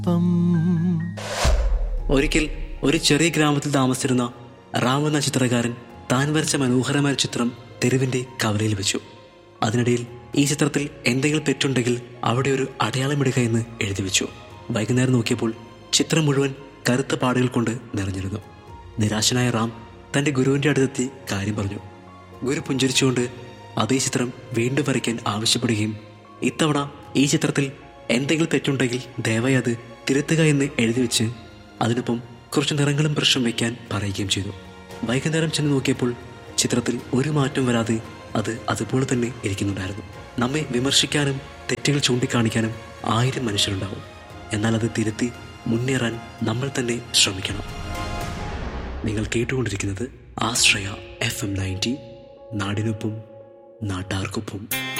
ഒപ്പം ഒരിക്കൽ ഒരു ചെറിയ ഗ്രാമത്തിൽ താമസിച്ചിരുന്ന റാം എന്ന ചിത്രകാരൻ താൻ വരച്ച മനോഹരമായ ചിത്രം തെരുവിന്റെ കവലയിൽ വെച്ചു അതിനിടയിൽ ഈ ചിത്രത്തിൽ എന്തെങ്കിലും തെറ്റുണ്ടെങ്കിൽ അവിടെ ഒരു അടയാളമിടുക എന്ന് എഴുതി വെച്ചു വൈകുന്നേരം നോക്കിയപ്പോൾ ചിത്രം മുഴുവൻ കറുത്ത പാടുകൾ കൊണ്ട് നിറഞ്ഞിരുന്നു നിരാശനായ റാം തന്റെ ഗുരുവിന്റെ അടുത്തെത്തി കാര്യം പറഞ്ഞു ഗുരു പുഞ്ചിരിച്ചുകൊണ്ട് അതേ ചിത്രം വീണ്ടും വരയ്ക്കാൻ ആവശ്യപ്പെടുകയും ഇത്തവണ ഈ ചിത്രത്തിൽ എന്തെങ്കിലും തെറ്റുണ്ടെങ്കിൽ ദയവായി അത് തിരുത്തുക എന്ന് എഴുതി വെച്ച് അതിനൊപ്പം കുറച്ച് നിറങ്ങളും ബ്രഷും വെക്കാൻ പറയുകയും ചെയ്തു വൈകുന്നേരം ചെന്ന് നോക്കിയപ്പോൾ ചിത്രത്തിൽ ഒരു മാറ്റം വരാതെ അത് അതുപോലെ തന്നെ ഇരിക്കുന്നുണ്ടായിരുന്നു നമ്മെ വിമർശിക്കാനും തെറ്റുകൾ ചൂണ്ടിക്കാണിക്കാനും ആയിരം മനുഷ്യരുണ്ടാവും എന്നാൽ അത് തിരുത്തി മുന്നേറാൻ നമ്മൾ തന്നെ ശ്രമിക്കണം നിങ്ങൾ കേട്ടുകൊണ്ടിരിക്കുന്നത് ആശ്രയ എഫ് എം നയൻറ്റി നാടിനൊപ്പം നാട്ടാർക്കൊപ്പം